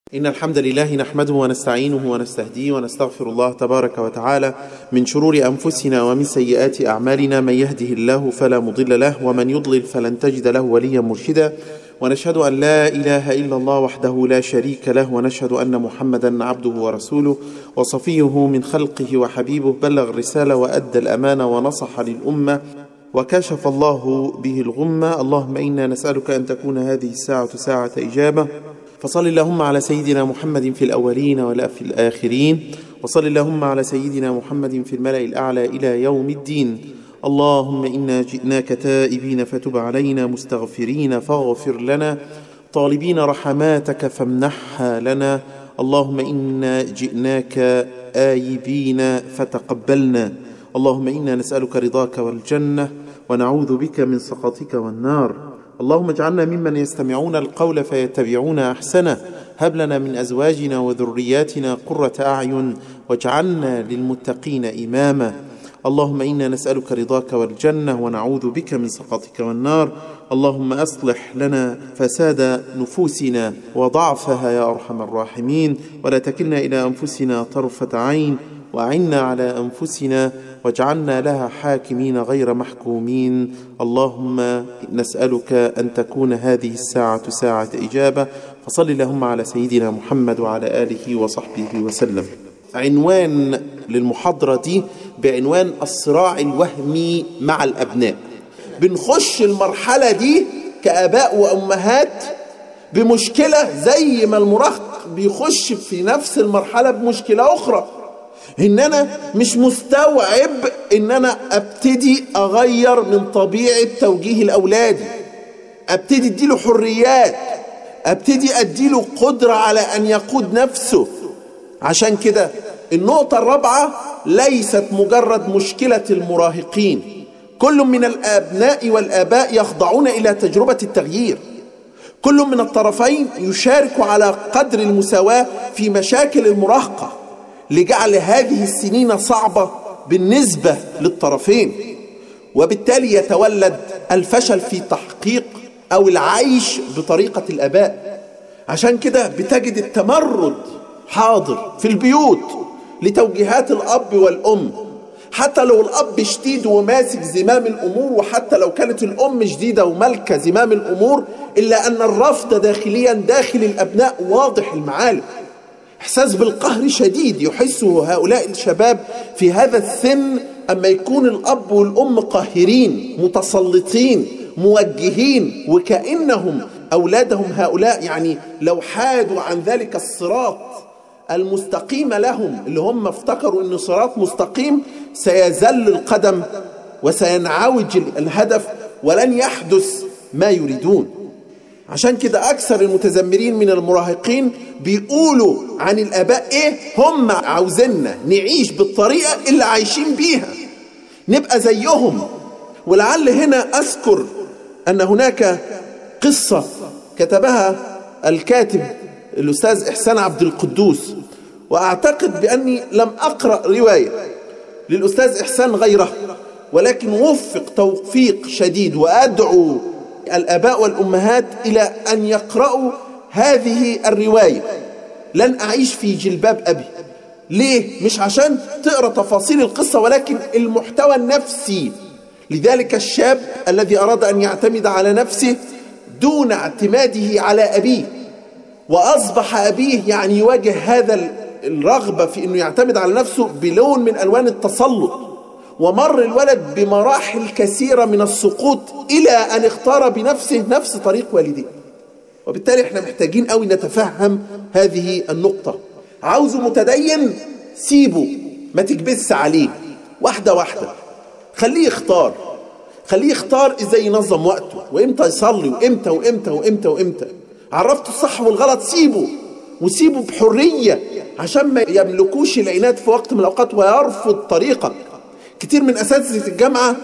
إن الحمد لله نحمده ونستعينه ونستهديه ونستغفر الله تبارك وتعالى من شرور أنفسنا ومن سيئات أعمالنا من يهده الله فلا مضل له ومن يضلل فلن تجد له وليا مرشدا ونشهد أن لا إله إلا الله وحده لا شريك له ونشهد أن محمدا عبده ورسوله وصفيه من خلقه وحبيبه بلغ الرسالة وأدى الأمانة ونصح للأمة وكشف الله به الغمة اللهم إنا نسألك أن تكون هذه الساعة ساعة إجابة فصل اللهم على سيدنا محمد في الأولين ولا في الآخرين وصل اللهم على سيدنا محمد في الملأ الأعلى إلى يوم الدين اللهم إنا جئناك تائبين فتب علينا مستغفرين فاغفر لنا طالبين رحماتك فامنحها لنا اللهم إنا جئناك آيبين فتقبلنا اللهم إنا نسألك رضاك والجنة ونعوذ بك من سخطك والنار اللهم اجعلنا ممن يستمعون القول فيتبعون أحسنه هب لنا من أزواجنا وذرياتنا قرة أعين واجعلنا للمتقين إماما اللهم إنا نسألك رضاك والجنة ونعوذ بك من سخطك والنار اللهم أصلح لنا فساد نفوسنا وضعفها يا أرحم الراحمين ولا تكلنا إلى أنفسنا طرفة عين وأعنا على أنفسنا واجعلنا لها حاكمين غير محكومين اللهم نسألك أن تكون هذه الساعة ساعة إجابة فصل اللهم على سيدنا محمد وعلى آله وصحبه وسلم عنوان للمحاضرة دي بعنوان الصراع الوهمي مع الأبناء بنخش المرحلة دي كآباء وأمهات بمشكلة زي ما المراهق بيخش في نفس المرحلة بمشكلة أخرى ان انا مش مستوعب ان انا ابتدي اغير من طبيعة توجيه الاولاد ابتدي اديله حريات ابتدي اديله قدرة على ان يقود نفسه عشان كده النقطة الرابعة ليست مجرد مشكلة المراهقين كل من الابناء والاباء يخضعون الى تجربة التغيير كل من الطرفين يشارك على قدر المساواة في مشاكل المراهقة لجعل هذه السنين صعبة بالنسبة للطرفين وبالتالي يتولد الفشل في تحقيق أو العيش بطريقة الأباء عشان كده بتجد التمرد حاضر في البيوت لتوجيهات الأب والأم حتى لو الأب شديد وماسك زمام الأمور وحتى لو كانت الأم شديدة ومالكة زمام الأمور إلا أن الرفض داخليا داخل الأبناء واضح المعالم إحساس بالقهر شديد يحسه هؤلاء الشباب في هذا السن أما يكون الأب والأم قاهرين متسلطين موجهين وكأنهم أولادهم هؤلاء يعني لو حادوا عن ذلك الصراط المستقيم لهم اللي هم افتكروا أنه صراط مستقيم سيزل القدم وسينعوج الهدف ولن يحدث ما يريدون عشان كده أكثر المتذمرين من المراهقين بيقولوا عن الآباء إيه هم عاوزيننا نعيش بالطريقة اللي عايشين بيها نبقى زيهم ولعل هنا أذكر أن هناك قصة كتبها الكاتب الأستاذ إحسان عبد القدوس وأعتقد بأني لم أقرأ رواية للأستاذ إحسان غيره ولكن وفق توفيق شديد وأدعو الآباء والأمهات إلى أن يقرأوا هذه الرواية لن أعيش في جلباب أبي ليه؟ مش عشان تقرأ تفاصيل القصة ولكن المحتوى النفسي لذلك الشاب الذي أراد أن يعتمد على نفسه دون اعتماده على أبيه وأصبح أبيه يعني يواجه هذا الرغبة في أنه يعتمد على نفسه بلون من ألوان التسلط ومر الولد بمراحل كثيرة من السقوط إلى أن اختار بنفسه نفس طريق والديه وبالتالي احنا محتاجين قوي نتفهم هذه النقطة عاوزه متدين سيبه ما تكبس عليه واحدة واحدة خليه يختار خليه يختار ازاي ينظم وقته وامتى يصلي وامتى وامتى وامتى وامتى عرفته الصح والغلط سيبه وسيبه بحرية عشان ما يملكوش العناد في وقت من الأوقات ويرفض طريقك كتير من أساتذة الجامعة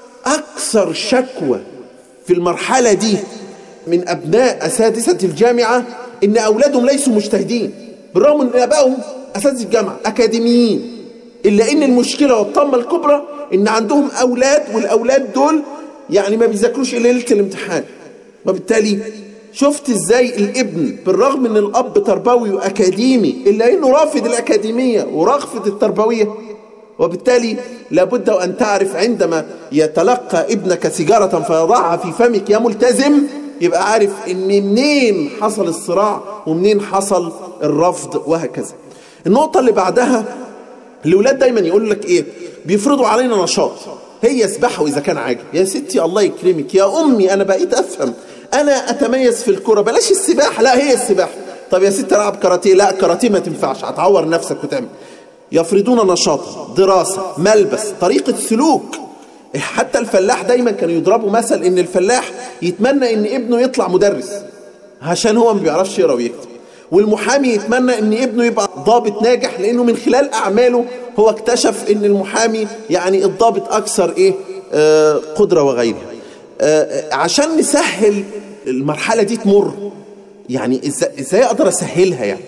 أكثر شكوى في المرحلة دي من أبناء أساتذة الجامعة إن أولادهم ليسوا مجتهدين بالرغم إن أبائهم أساتذة الجامعة أكاديميين إلا إن المشكلة والطامة الكبرى إن عندهم أولاد والأولاد دول يعني ما بيذاكروش إلا ليلة الامتحان وبالتالي شفت ازاي الابن بالرغم ان الاب تربوي واكاديمي الا انه رافض الاكاديميه ورافض التربويه وبالتالي لابد ان تعرف عندما يتلقى ابنك سيجاره فيضعها في فمك يا ملتزم يبقى عارف ان منين حصل الصراع ومنين حصل الرفض وهكذا النقطه اللي بعدها الاولاد دايما يقول لك ايه بيفرضوا علينا نشاط هي يسبحوا اذا كان عاجب يا ستي الله يكرمك يا امي انا بقيت افهم انا اتميز في الكره بلاش السباحه لا هي السباحه طب يا ستي العب كاراتيه لا كاراتيه ما تنفعش هتعور نفسك وتعمل يفرضون نشاطا دراسه ملبس طريقه سلوك حتى الفلاح دايما كانوا يضربوا مثل ان الفلاح يتمنى ان ابنه يطلع مدرس عشان هو ما بيعرفش يقرا ويكتب والمحامي يتمنى ان ابنه يبقى ضابط ناجح لانه من خلال اعماله هو اكتشف ان المحامي يعني الضابط اكثر ايه آه قدره وغيرها آه عشان نسهل المرحله دي تمر يعني ازاي ازاي اقدر اسهلها يعني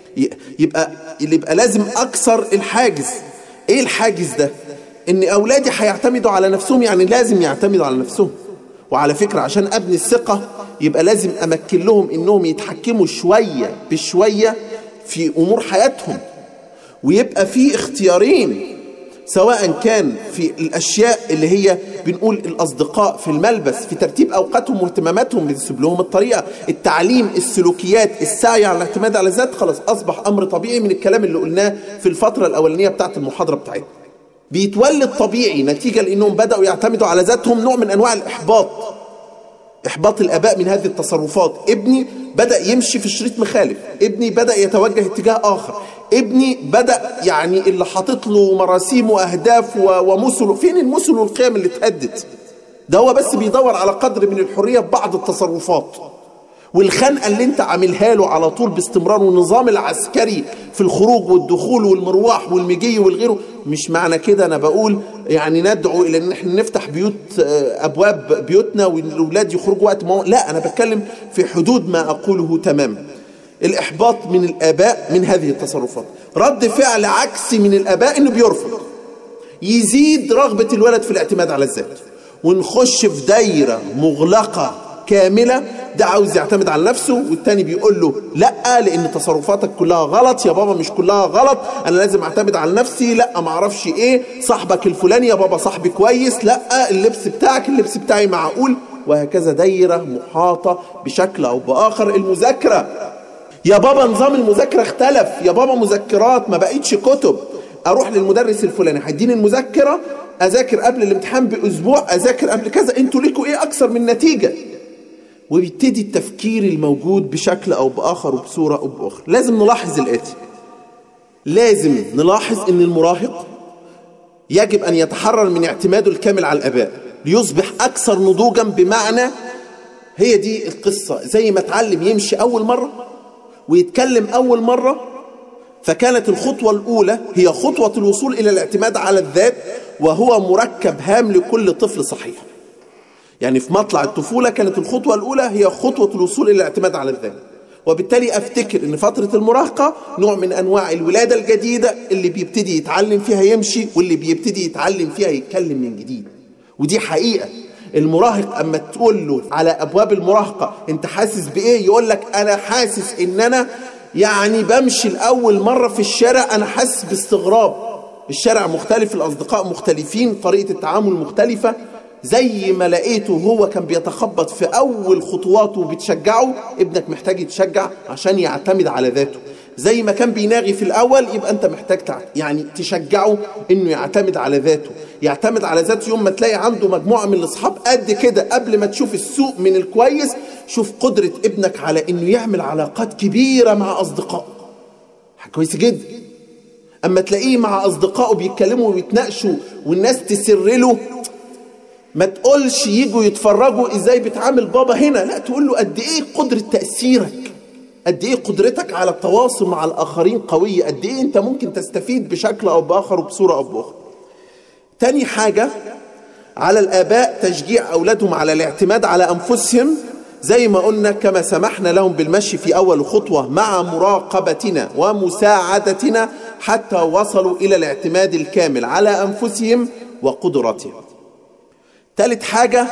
يبقى يبقى لازم اكسر الحاجز ايه الحاجز ده ان اولادي هيعتمدوا على نفسهم يعني لازم يعتمدوا على نفسهم وعلى فكره عشان ابني الثقه يبقى لازم امكن لهم انهم يتحكموا شويه بشويه في امور حياتهم ويبقى في اختيارين سواء كان في الاشياء اللي هي بنقول الاصدقاء في الملبس في ترتيب اوقاتهم واهتماماتهم بنسيب لهم الطريقه التعليم السلوكيات السعي على الاعتماد على الذات خلاص اصبح امر طبيعي من الكلام اللي قلناه في الفتره الاولانيه بتاعت المحاضره بتاعتنا بيتولد طبيعي نتيجه لانهم بداوا يعتمدوا على ذاتهم نوع من انواع الاحباط احباط الاباء من هذه التصرفات ابني بدا يمشي في شريط مخالف ابني بدا يتوجه اتجاه اخر ابني بدا يعني اللي حاطط له مراسيم واهداف ومثل فين المثل والقيم اللي اتهدت ده هو بس بيدور على قدر من الحريه ببعض التصرفات والخنقه اللي انت عاملها له على طول باستمرار والنظام العسكري في الخروج والدخول والمروح والمجي والغيره مش معنى كده انا بقول يعني ندعو الى ان احنا نفتح بيوت ابواب بيوتنا والاولاد يخرجوا وقت ما لا انا بتكلم في حدود ما اقوله تماما الاحباط من الاباء من هذه التصرفات رد فعل عكسي من الاباء انه بيرفض يزيد رغبه الولد في الاعتماد على الذات ونخش في دايره مغلقه كامله ده عاوز يعتمد على نفسه والتاني بيقول له لا لان تصرفاتك كلها غلط يا بابا مش كلها غلط انا لازم اعتمد على نفسي لا ما اعرفش ايه صاحبك الفلاني يا بابا صاحبي كويس لا اللبس بتاعك اللبس بتاعي معقول وهكذا دايره محاطه بشكل او باخر المذاكره يا بابا نظام المذاكره اختلف يا بابا مذكرات ما بقتش كتب اروح للمدرس الفلاني هيديني المذكره اذاكر قبل الامتحان باسبوع اذاكر قبل كذا انتوا ليكوا ايه اكثر من نتيجه وبيبتدي التفكير الموجود بشكل او باخر وبصوره او باخرى لازم نلاحظ الاتي لازم نلاحظ ان المراهق يجب ان يتحرر من اعتماده الكامل على الاباء ليصبح اكثر نضوجا بمعنى هي دي القصه زي ما اتعلم يمشي اول مره ويتكلم اول مره فكانت الخطوه الاولى هي خطوه الوصول الى الاعتماد على الذات وهو مركب هام لكل طفل صحيح يعني في مطلع الطفولة كانت الخطوة الأولى هي خطوة الوصول إلى الاعتماد على الذات وبالتالي أفتكر أن فترة المراهقة نوع من أنواع الولادة الجديدة اللي بيبتدي يتعلم فيها يمشي واللي بيبتدي يتعلم فيها يتكلم من جديد ودي حقيقة المراهق أما تقول له على أبواب المراهقة أنت حاسس بإيه يقول لك أنا حاسس إن أنا يعني بمشي الأول مرة في الشارع أنا حاسس باستغراب الشارع مختلف الأصدقاء مختلفين طريقة التعامل مختلفة زي ما لقيته هو كان بيتخبط في أول خطواته وبتشجعه ابنك محتاج يتشجع عشان يعتمد على ذاته زي ما كان بيناغي في الأول يبقى أنت محتاج يعني تشجعه إنه يعتمد على ذاته يعتمد على ذاته يوم ما تلاقي عنده مجموعة من الأصحاب قد كده قبل ما تشوف السوء من الكويس شوف قدرة ابنك على إنه يعمل علاقات كبيرة مع أصدقائه كويس جدا أما تلاقيه مع أصدقائه بيتكلموا ويتناقشوا والناس تسر له ما تقولش يجوا يتفرجوا ازاي بتعامل بابا هنا لا تقول له قد ايه قدرة تأثيرك قد ايه قدرتك على التواصل مع الاخرين قوية قد ايه انت ممكن تستفيد بشكل او باخر وبصورة او باخرى تاني حاجة على الاباء تشجيع اولادهم على الاعتماد على انفسهم زي ما قلنا كما سمحنا لهم بالمشي في اول خطوة مع مراقبتنا ومساعدتنا حتى وصلوا الى الاعتماد الكامل على انفسهم وقدراتهم ثالث حاجة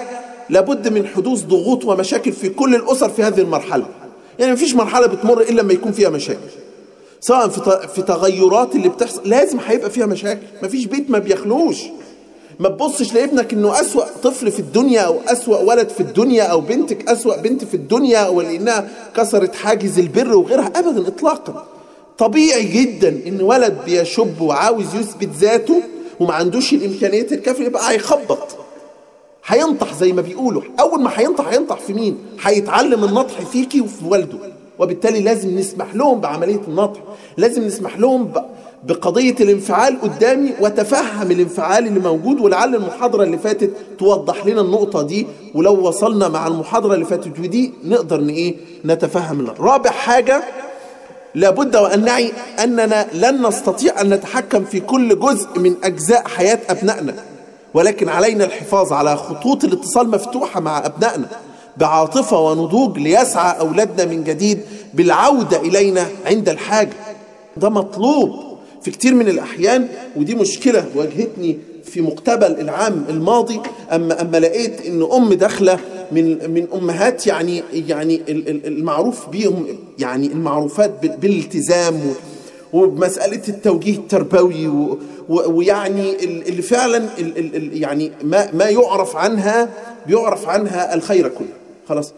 لابد من حدوث ضغوط ومشاكل في كل الأسر في هذه المرحلة يعني مفيش مرحلة بتمر إلا لما يكون فيها مشاكل سواء في في تغيرات اللي بتحصل لازم هيبقى فيها مشاكل مفيش بيت ما بيخلوش ما تبصش لابنك انه اسوأ طفل في الدنيا او اسوأ ولد في الدنيا او بنتك اسوأ بنت في الدنيا ولانها كسرت حاجز البر وغيرها ابدا اطلاقا طبيعي جدا ان ولد بيشب وعاوز يثبت ذاته وما عندوش الامكانيات الكافيه يبقى هيخبط هينطح زي ما بيقولوا اول ما هينطح هينطح في مين هيتعلم النطح فيكي وفي والده وبالتالي لازم نسمح لهم بعمليه النطح لازم نسمح لهم بقضيه الانفعال قدامي وتفهم الانفعال اللي موجود ولعل المحاضره اللي فاتت توضح لنا النقطه دي ولو وصلنا مع المحاضره اللي فاتت ودي نقدر ان ايه نتفهم رابع حاجه لابد وأن نعي أننا لن نستطيع أن نتحكم في كل جزء من أجزاء حياة أبنائنا ولكن علينا الحفاظ على خطوط الاتصال مفتوحة مع أبنائنا بعاطفة ونضوج ليسعى أولادنا من جديد بالعودة إلينا عند الحاجة ده مطلوب في كتير من الأحيان ودي مشكلة واجهتني في مقتبل العام الماضي أما, أما لقيت إن أم داخلة من من أمهات يعني يعني المعروف بيهم يعني المعروفات بالالتزام وبمسألة التوجيه التربوي ويعني اللي فعلا يعني ما ما يعرف عنها بيعرف عنها الخير كله خلاص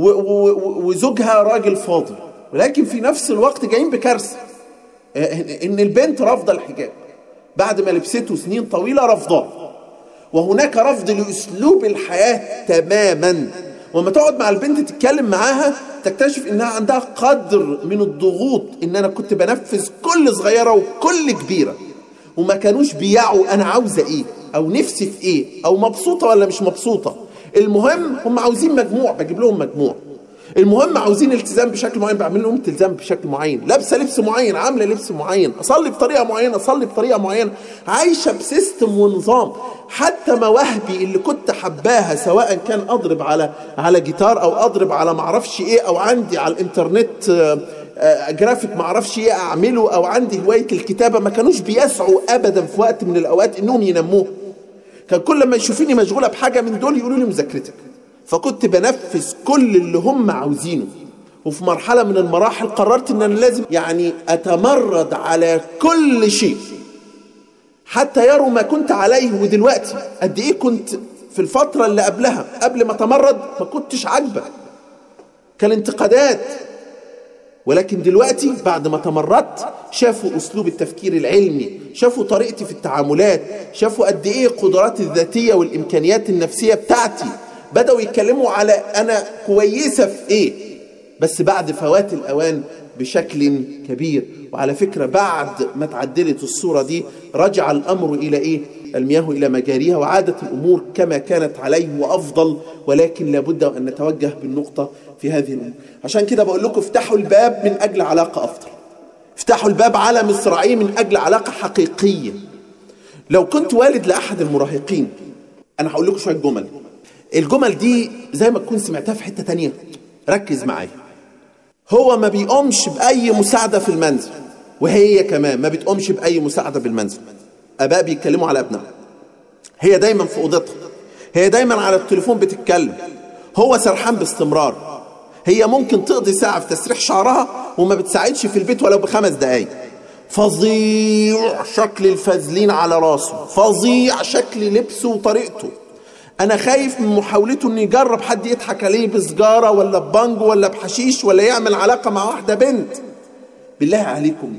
وزوجها راجل فاضل ولكن في نفس الوقت جايين بكارثه ان البنت رافضه الحجاب بعد ما لبسته سنين طويله رفضاه وهناك رفض لاسلوب الحياه تماما وما تقعد مع البنت تتكلم معاها تكتشف انها عندها قدر من الضغوط ان انا كنت بنفذ كل صغيره وكل كبيره وما كانوش بيعوا انا عاوزه ايه او نفسي في ايه او مبسوطه ولا مش مبسوطه المهم هم عاوزين مجموع بجيب لهم مجموع المهم عاوزين التزام بشكل معين بعمل لهم التزام بشكل معين لابسه لبس معين عامله لبس معين اصلي بطريقه معينه اصلي بطريقه معينه عايشه بسيستم ونظام حتى مواهبي اللي كنت حباها سواء كان اضرب على على جيتار او اضرب على معرفش ايه او عندي على الانترنت جرافيك معرفش ايه اعمله او عندي هوايه الكتابه ما كانوش بيسعوا ابدا في وقت من الاوقات انهم ينموه كان كل ما يشوفيني مشغوله بحاجه من دول يقولوا لي مذاكرتك فكنت بنفذ كل اللي هم عاوزينه وفي مرحلة من المراحل قررت ان انا لازم يعني اتمرد على كل شيء حتى يروا ما كنت عليه ودلوقتي قد ايه كنت في الفترة اللي قبلها قبل ما اتمرد ما كنتش عاجبة كالانتقادات ولكن دلوقتي بعد ما تمردت شافوا اسلوب التفكير العلمي شافوا طريقتي في التعاملات شافوا قد ايه قدراتي الذاتية والامكانيات النفسية بتاعتي بدأوا يتكلموا على أنا كويسة في إيه بس بعد فوات الأوان بشكل كبير وعلى فكرة بعد ما تعدلت الصورة دي رجع الأمر إلى إيه المياه إلى مجاريها وعادت الأمور كما كانت عليه وأفضل ولكن لابد أن نتوجه بالنقطة في هذه الأمور عشان كده بقول لكم افتحوا الباب من أجل علاقة أفضل افتحوا الباب على مصراعيه من أجل علاقة حقيقية لو كنت والد لأحد المراهقين أنا هقول لكم شوية جمل الجمل دي زي ما تكون سمعتها في حتة تانية ركز معايا هو ما بيقومش بأي مساعدة في المنزل وهي كمان ما بتقومش بأي مساعدة بالمنزل أباء بيتكلموا على أبنائهم هي دايما في أوضتها هي دايما على التليفون بتتكلم هو سرحان باستمرار هي ممكن تقضي ساعة في تسريح شعرها وما بتساعدش في البيت ولو بخمس دقايق فظيع شكل الفازلين على راسه فظيع شكل لبسه وطريقته انا خايف من محاولته انه يجرب حد يضحك عليه بسجاره ولا ببانجو ولا بحشيش ولا يعمل علاقه مع واحده بنت بالله عليكم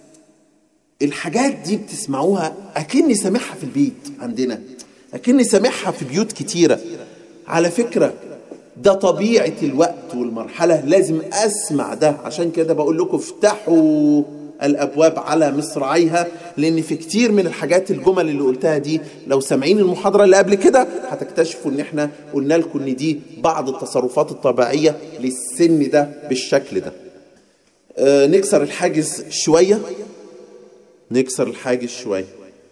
الحاجات دي بتسمعوها اكني سامعها في البيت عندنا اكني سامعها في بيوت كتيره على فكره ده طبيعه الوقت والمرحله لازم اسمع ده عشان كده بقول لكم افتحوا الابواب على مصراعيها لان في كتير من الحاجات الجمل اللي قلتها دي لو سامعين المحاضره اللي قبل كده هتكتشفوا ان احنا قلنا لكم ان دي بعض التصرفات الطبيعيه للسن ده بالشكل ده آه نكسر الحاجز شويه نكسر الحاجز شويه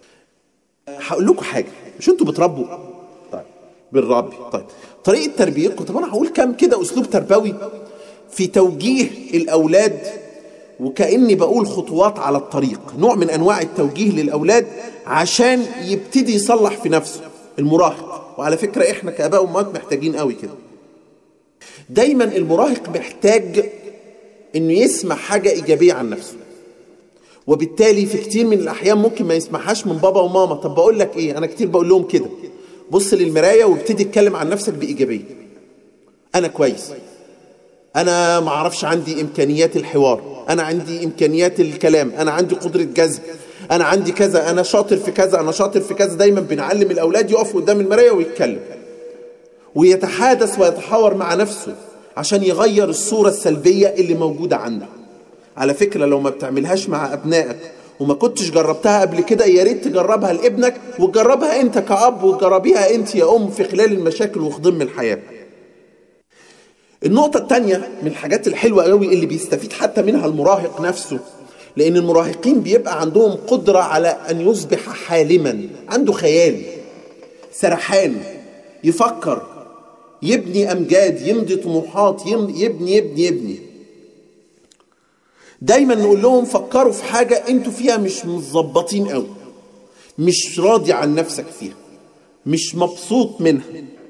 هقول لكم حاجه مش انتوا بتربوا طيب بنربي طيب طريقه تربيتكم طب انا هقول كام كده اسلوب تربوي في توجيه الاولاد وكأني بقول خطوات على الطريق نوع من أنواع التوجيه للأولاد عشان يبتدي يصلح في نفسه المراهق وعلى فكرة احنا كآباء وأمهات محتاجين قوي كده دايما المراهق محتاج انه يسمع حاجة ايجابية عن نفسه وبالتالي في كتير من الاحيان ممكن ما يسمعهاش من بابا وماما طب بقول لك ايه انا كتير بقول لهم كده بص للمراية وابتدي اتكلم عن نفسك بايجابية انا كويس انا ما اعرفش عندي امكانيات الحوار انا عندي امكانيات الكلام انا عندي قدرة جذب انا عندي كذا انا شاطر في كذا انا شاطر في كذا دايما بنعلم الاولاد يقف قدام المراية ويتكلم ويتحادث ويتحاور مع نفسه عشان يغير الصورة السلبية اللي موجودة عنده على فكرة لو ما بتعملهاش مع أبنائك وما كنتش جربتها قبل كده يا ريت تجربها لابنك وتجربها انت كأب وتجربيها انت يا أم في خلال المشاكل وخضم الحياة النقطة التانية من الحاجات الحلوة قوي اللي بيستفيد حتى منها المراهق نفسه لأن المراهقين بيبقى عندهم قدرة على أن يصبح حالما عنده خيال سرحان يفكر يبني أمجاد يمضي طموحات يبني يبني يبني, يبني. دايما نقول لهم فكروا في حاجة انتوا فيها مش مظبطين قوي مش راضي عن نفسك فيها مش مبسوط منها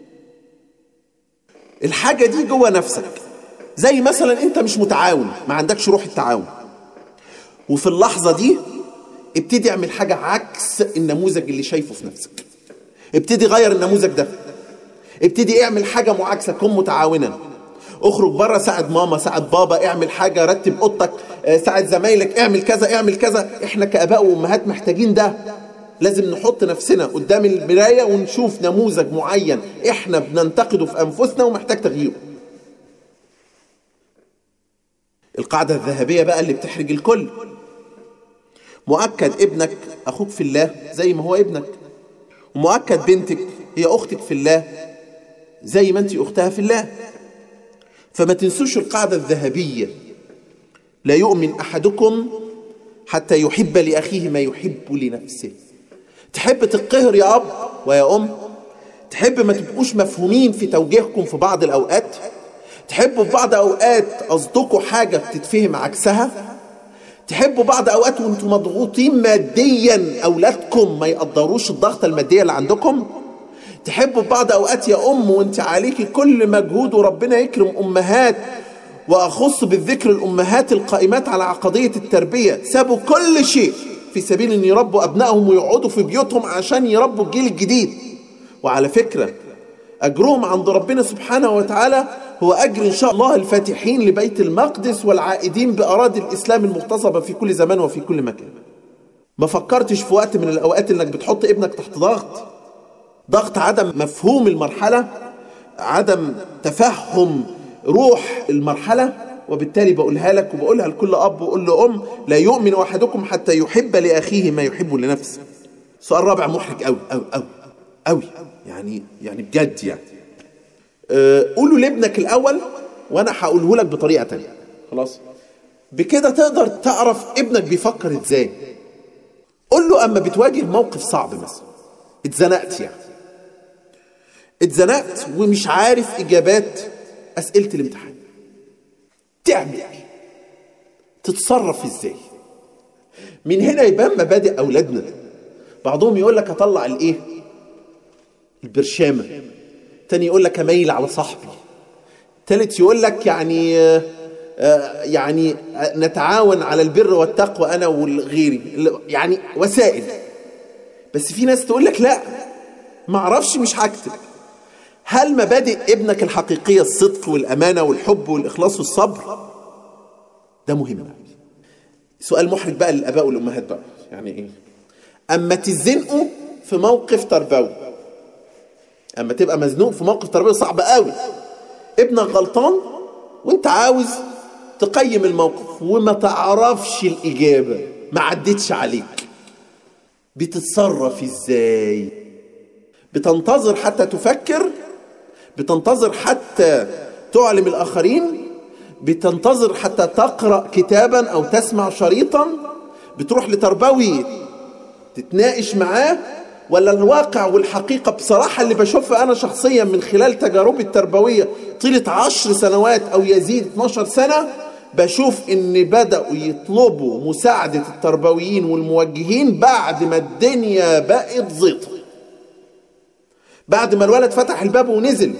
الحاجة دي جوه نفسك زي مثلا انت مش متعاون ما عندكش روح التعاون وفي اللحظة دي ابتدي اعمل حاجة عكس النموذج اللي شايفه في نفسك ابتدي غير النموذج ده ابتدي اعمل حاجة معاكسة كن متعاونا اخرج بره ساعد ماما ساعد بابا اعمل حاجة رتب اوضتك ساعد زمايلك اعمل كذا اعمل كذا احنا كاباء وامهات محتاجين ده لازم نحط نفسنا قدام المراية ونشوف نموذج معين احنا بننتقده في انفسنا ومحتاج تغييره القاعدة الذهبية بقى اللي بتحرج الكل مؤكد ابنك اخوك في الله زي ما هو ابنك ومؤكد بنتك هي اختك في الله زي ما انت اختها في الله فما تنسوش القاعدة الذهبية لا يؤمن أحدكم حتى يحب لأخيه ما يحب لنفسه تحب تقهر يا أب ويا أم تحب ما تبقوش مفهومين في توجيهكم في بعض الأوقات تحبوا في بعض أوقات قصدكم حاجة بتتفهم عكسها تحبوا بعض أوقات وانتم مضغوطين ماديا أولادكم ما يقدروش الضغط المادية اللي عندكم تحبوا في بعض أوقات يا أم وانت عليكي كل مجهود وربنا يكرم أمهات وأخص بالذكر الأمهات القائمات على عقدية التربية سابوا كل شيء في سبيل أن يربوا أبنائهم ويقعدوا في بيوتهم عشان يربوا الجيل الجديد وعلى فكرة أجرهم عند ربنا سبحانه وتعالى هو أجر إن شاء الله الفاتحين لبيت المقدس والعائدين بأراضي الإسلام المغتصبة في كل زمان وفي كل مكان ما فكرتش في وقت من الأوقات إنك بتحط ابنك تحت ضغط ضغط عدم مفهوم المرحلة عدم تفهم روح المرحلة وبالتالي بقولها لك وبقولها لكل أب وقول لأم لا يؤمن أحدكم حتى يحب لأخيه ما يحب لنفسه سؤال رابع محرج أوي أوي أوي أوي يعني يعني بجد يعني أه قوله لابنك الأول وأنا هقوله لك بطريقة تانية خلاص بكده تقدر تعرف ابنك بيفكر ازاي قول له اما بتواجه موقف صعب مثلا اتزنقت يعني اتزنقت ومش عارف اجابات اسئله الامتحان تعمل ايه تتصرف ازاي من هنا يبان مبادئ اولادنا بعضهم يقول لك اطلع الايه البرشامه تاني يقول لك اميل على صاحبي تالت يقول لك يعني آه يعني نتعاون على البر والتقوى انا وغيري يعني وسائل بس في ناس تقول لك لا ما اعرفش مش هكتب هل مبادئ ابنك الحقيقيه الصدق والامانه والحب والاخلاص والصبر ده مهم سؤال محرج بقى للاباء والامهات بقى يعني ايه اما تزنقوا في موقف تربوي اما تبقى مزنوق في موقف تربوي صعب قوي ابنك غلطان وانت عاوز تقيم الموقف وما تعرفش الاجابه ما عدتش عليك بتتصرف ازاي بتنتظر حتى تفكر بتنتظر حتى تعلم الاخرين بتنتظر حتى تقرا كتابا او تسمع شريطا بتروح لتربوي تتناقش معاه ولا الواقع والحقيقة بصراحة اللي بشوفها أنا شخصيا من خلال تجاربي التربوية طيلة عشر سنوات أو يزيد 12 سنة بشوف إن بدأوا يطلبوا مساعدة التربويين والموجهين بعد ما الدنيا بقت زيطة بعد ما الولد فتح الباب ونزل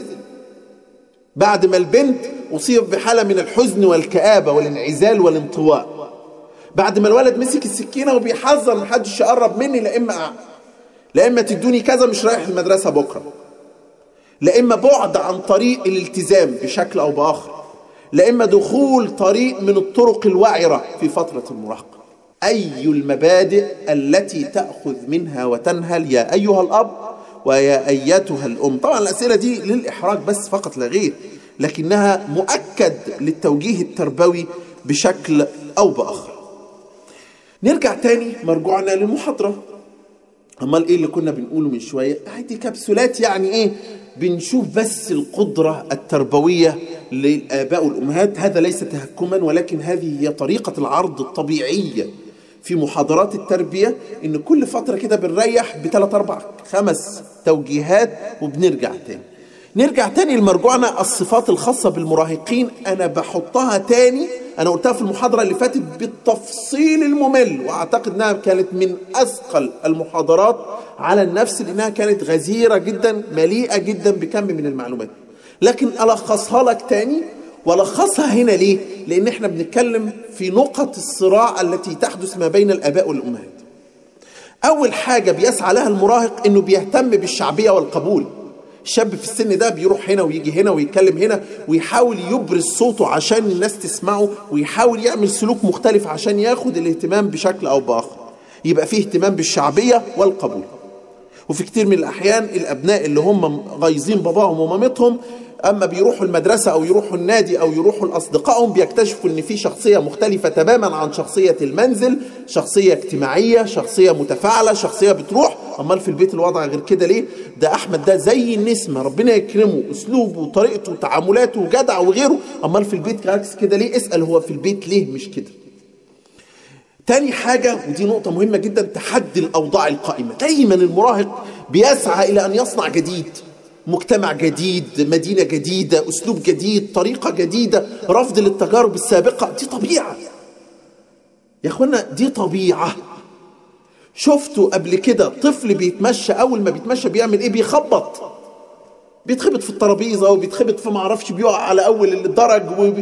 بعد ما البنت أصيب بحالة من الحزن والكآبة والانعزال والانطواء بعد ما الولد مسك السكينة وبيحذر محدش يقرب مني لا إما لا إما تدوني كذا مش رايح المدرسة بكرة لا إما بعد عن طريق الالتزام بشكل أو بآخر لا إما دخول طريق من الطرق الوعرة في فترة المراهقة أي المبادئ التي تأخذ منها وتنهل يا أيها الأب ويا أيتها الأم طبعا الأسئلة دي للإحراج بس فقط لا غير لكنها مؤكد للتوجيه التربوي بشكل أو بآخر نرجع تاني مرجوعنا للمحاضرة امال ايه اللي كنا بنقوله من شويه دي كبسولات يعني ايه بنشوف بس القدره التربويه للاباء والامهات هذا ليس تهكما ولكن هذه هي طريقه العرض الطبيعيه في محاضرات التربيه ان كل فتره كده بنريح بثلاث اربع خمس توجيهات وبنرجع تاني نرجع تاني لمرجوعنا الصفات الخاصة بالمراهقين أنا بحطها تاني أنا قلتها في المحاضرة اللي فاتت بالتفصيل الممل وأعتقد أنها كانت من أثقل المحاضرات على النفس لأنها كانت غزيرة جدا مليئة جدا بكم من المعلومات لكن ألخصها لك تاني ولخصها هنا ليه؟ لأن احنا بنتكلم في نقط الصراع التي تحدث ما بين الآباء والأمهات أول حاجة بيسعى لها المراهق أنه بيهتم بالشعبية والقبول الشاب في السن ده بيروح هنا ويجي هنا ويتكلم هنا ويحاول يبرز صوته عشان الناس تسمعه ويحاول يعمل سلوك مختلف عشان ياخد الاهتمام بشكل او باخر يبقى فيه اهتمام بالشعبيه والقبول وفي كتير من الاحيان الابناء اللي هم غايظين باباهم ومامتهم اما بيروحوا المدرسه او يروحوا النادي او يروحوا لاصدقائهم بيكتشفوا ان في شخصيه مختلفه تماما عن شخصيه المنزل شخصيه اجتماعيه شخصيه متفاعله شخصيه بتروح امال في البيت الوضع غير كده ليه ده احمد ده زي النسمه ربنا يكرمه اسلوبه وطريقته وتعاملاته وجدع وغيره امال في البيت عكس كده ليه اسال هو في البيت ليه مش كده تاني حاجة ودي نقطة مهمة جدا تحدي الأوضاع القائمة دايما المراهق بيسعى إلى أن يصنع جديد مجتمع جديد مدينة جديدة أسلوب جديد طريقة جديدة رفض للتجارب السابقة دي طبيعة يا أخوانا دي طبيعة شفتوا قبل كده طفل بيتمشى أول ما بيتمشى بيعمل إيه بيخبط بيتخبط في الترابيزة وبيتخبط في معرفش بيقع على أول الدرج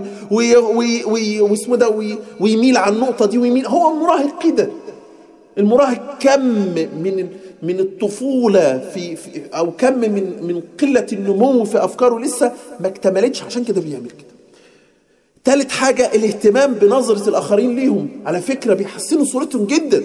واسمه ده ويميل على النقطة دي ويميل هو المراهق كده المراهق كم من من الطفولة في, في أو كم من من قلة النمو في أفكاره لسه ما اكتملتش عشان كده بيعمل كده. ثالث حاجة الاهتمام بنظرة الآخرين ليهم على فكرة بيحسنوا صورتهم جدا.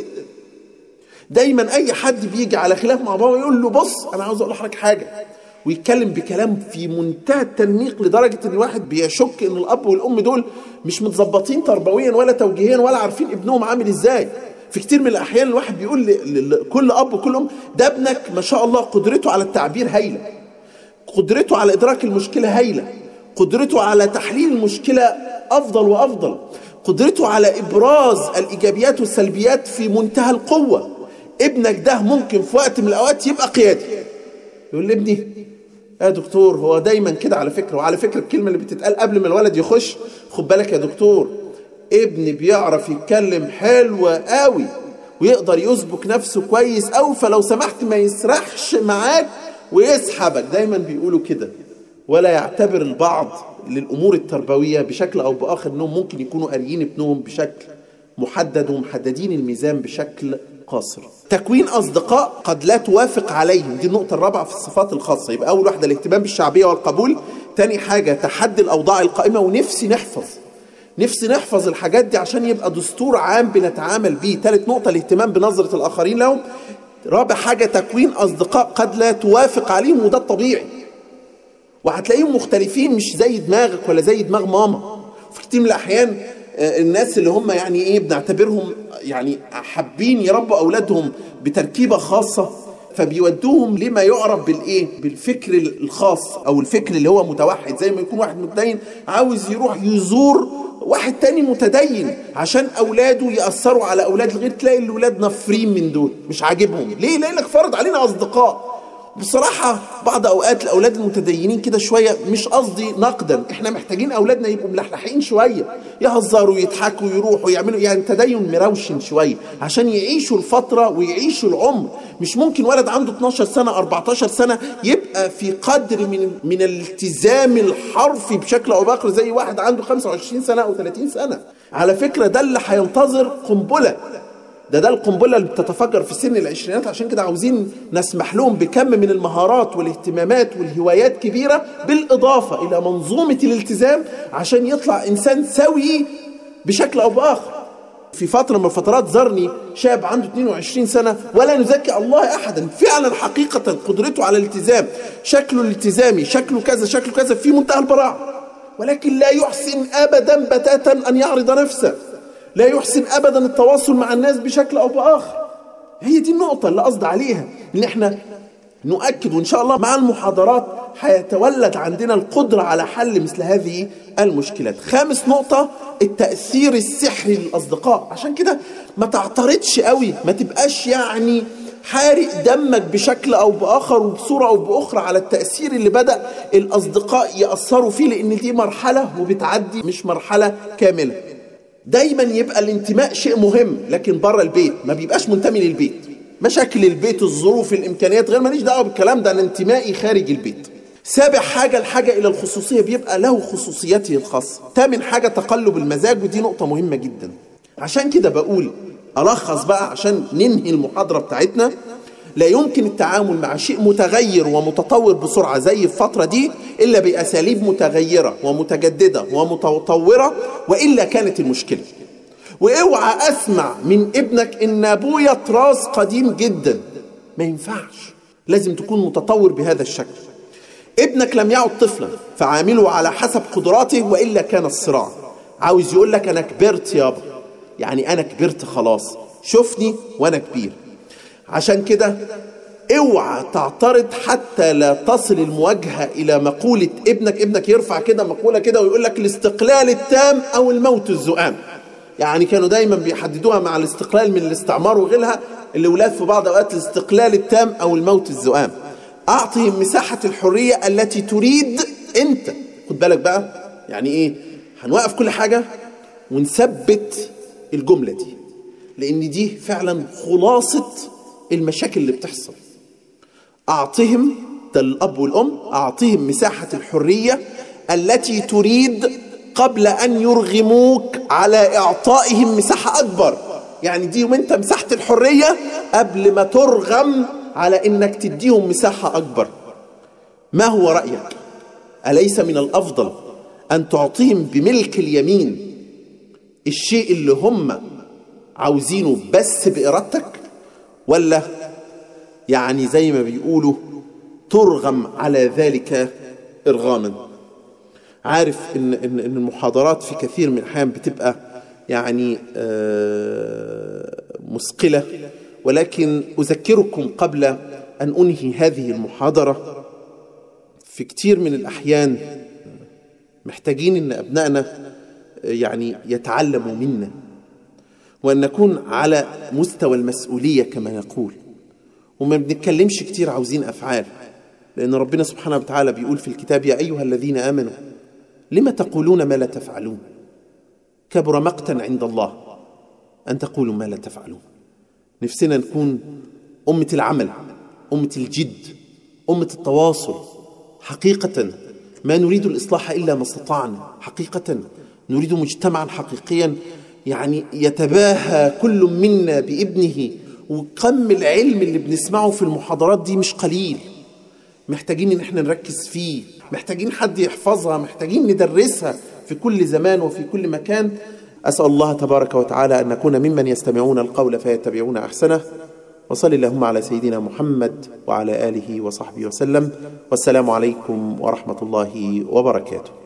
دايما أي حد بيجي على خلاف مع بابا يقول له بص أنا عاوز أقول لحضرتك حاجة ويتكلم بكلام في منتهى التنميق لدرجة إن الواحد بيشك إن الأب والأم دول مش متظبطين تربويا ولا توجيهيا ولا عارفين ابنهم عامل إزاي. في كتير من الأحيان الواحد بيقول لكل أب وكل أم ده ابنك ما شاء الله قدرته على التعبير هايلة قدرته على إدراك المشكلة هايلة قدرته على تحليل المشكلة أفضل وأفضل قدرته على إبراز الإيجابيات والسلبيات في منتهى القوة ابنك ده ممكن في وقت من الأوقات يبقى قيادي يقول لابني يا دكتور هو دايما كده على فكرة وعلى فكرة الكلمة اللي بتتقال قبل ما الولد يخش خد بالك يا دكتور ابن بيعرف يتكلم حلو قوي ويقدر يسبك نفسه كويس قوي فلو سمحت ما يسرحش معاك ويسحبك دايما بيقولوا كده ولا يعتبر البعض للامور التربويه بشكل او باخر انهم ممكن يكونوا قاريين ابنهم بشكل محدد ومحددين الميزان بشكل قاصر تكوين اصدقاء قد لا توافق عليهم دي النقطه الرابعه في الصفات الخاصه يبقى اول واحده الاهتمام بالشعبيه والقبول تاني حاجه تحدي الاوضاع القائمه ونفسي نحفظ نفسي نحفظ الحاجات دي عشان يبقى دستور عام بنتعامل بيه ثالث نقطة الاهتمام بنظرة الآخرين لهم رابع حاجة تكوين أصدقاء قد لا توافق عليهم وده الطبيعي وهتلاقيهم مختلفين مش زي دماغك ولا زي دماغ ماما في كتير من الأحيان الناس اللي هم يعني ايه بنعتبرهم يعني حابين يربوا اولادهم بتركيبه خاصه فبيودوهم لما يعرف بالايه بالفكر الخاص او الفكر اللي هو متوحد زي ما يكون واحد متدين عاوز يروح يزور واحد تاني متدين عشان اولاده ياثروا على اولاد الغير تلاقي الاولاد نفرين من دول مش عاجبهم ليه لانك فرض علينا اصدقاء بصراحة بعض أوقات الأولاد المتدينين كده شوية مش قصدي نقدا إحنا محتاجين أولادنا يبقوا ملحلحين شوية يهزروا يضحكوا يروحوا يعملوا يعني تدين مروشن شوية عشان يعيشوا الفترة ويعيشوا العمر مش ممكن ولد عنده 12 سنة 14 سنة يبقى في قدر من من الالتزام الحرفي بشكل أو بآخر زي واحد عنده 25 سنة أو 30 سنة على فكرة ده اللي هينتظر قنبلة ده ده القنبله اللي بتتفجر في سن العشرينات عشان كده عاوزين نسمح لهم بكم من المهارات والاهتمامات والهوايات كبيره بالاضافه الى منظومه الالتزام عشان يطلع انسان سوي بشكل او باخر في فتره من الفترات زارني شاب عنده 22 سنه ولا نزكي الله احدا فعلا حقيقه قدرته على الالتزام شكله الالتزامي شكله كذا شكله كذا في منتهى البراعه ولكن لا يحسن ابدا بتاتا ان يعرض نفسه لا يحسن ابدا التواصل مع الناس بشكل او باخر هي دي النقطه اللي قصد عليها ان احنا نؤكد وان شاء الله مع المحاضرات هيتولد عندنا القدره على حل مثل هذه المشكلات خامس نقطه التاثير السحري للاصدقاء عشان كده ما تعترضش قوي ما تبقاش يعني حارق دمك بشكل او باخر وبصوره او باخرى على التاثير اللي بدا الاصدقاء ياثروا فيه لان دي مرحله وبتعدي مش مرحله كامله دايما يبقى الانتماء شيء مهم لكن بره البيت ما بيبقاش منتمي للبيت مشاكل البيت الظروف الامكانيات غير ماليش دعوه بالكلام ده انا انتمائي خارج البيت سابع حاجة الحاجة إلى الخصوصية بيبقى له خصوصيته الخاصة تامن حاجة تقلب المزاج ودي نقطة مهمة جدا عشان كده بقول ألخص بقى عشان ننهي المحاضرة بتاعتنا لا يمكن التعامل مع شيء متغير ومتطور بسرعة زي الفترة دي إلا بأساليب متغيرة ومتجددة ومتطورة وإلا كانت المشكلة واوعى أسمع من ابنك إن أبويا طراز قديم جدا ما ينفعش لازم تكون متطور بهذا الشكل ابنك لم يعد طفلا فعامله على حسب قدراته وإلا كان الصراع عاوز يقول لك أنا كبرت يابا يعني أنا كبرت خلاص شوفني وأنا كبير عشان كده اوعى تعترض حتى لا تصل المواجهة إلى مقولة ابنك ابنك يرفع كده مقولة كده ويقول لك الاستقلال التام أو الموت الزؤام يعني كانوا دايما بيحددوها مع الاستقلال من الاستعمار وغيرها الأولاد في بعض أوقات الاستقلال التام أو الموت الزؤام أعطهم مساحة الحرية التي تريد أنت خد بالك بقى يعني إيه هنوقف كل حاجة ونثبت الجملة دي لأن دي فعلا خلاصة المشاكل اللي بتحصل أعطهم ده الأب والأم أعطهم مساحة الحرية التي تريد قبل أن يرغموك على إعطائهم مساحة أكبر يعني ديهم أنت مساحة الحرية قبل ما ترغم على أنك تديهم مساحة أكبر ما هو رأيك أليس من الأفضل أن تعطيهم بملك اليمين الشيء اللي هم عاوزينه بس بإرادتك ولا يعني زي ما بيقولوا ترغم على ذلك إرغاما عارف إن, إن, إن المحاضرات في كثير من الأحيان بتبقى يعني مثقلة ولكن أذكركم قبل أن أنهي هذه المحاضرة في كثير من الأحيان محتاجين أن أبنائنا يعني يتعلموا منا وأن نكون على مستوى المسؤولية كما نقول وما بنتكلمش كتير عاوزين أفعال لأن ربنا سبحانه وتعالى بيقول في الكتاب يا أيها الذين آمنوا لما تقولون ما لا تفعلون كبر مقتا عند الله أن تقولوا ما لا تفعلون نفسنا نكون أمة العمل أمة الجد أمة التواصل حقيقة ما نريد الإصلاح إلا ما استطعنا حقيقة نريد مجتمعا حقيقيا يعني يتباهى كل منا بابنه وكم العلم اللي بنسمعه في المحاضرات دي مش قليل محتاجين ان احنا نركز فيه محتاجين حد يحفظها محتاجين ندرسها في كل زمان وفي كل مكان أسأل الله تبارك وتعالى أن نكون ممن يستمعون القول فيتبعون أحسنه وصل اللهم على سيدنا محمد وعلى آله وصحبه وسلم والسلام عليكم ورحمة الله وبركاته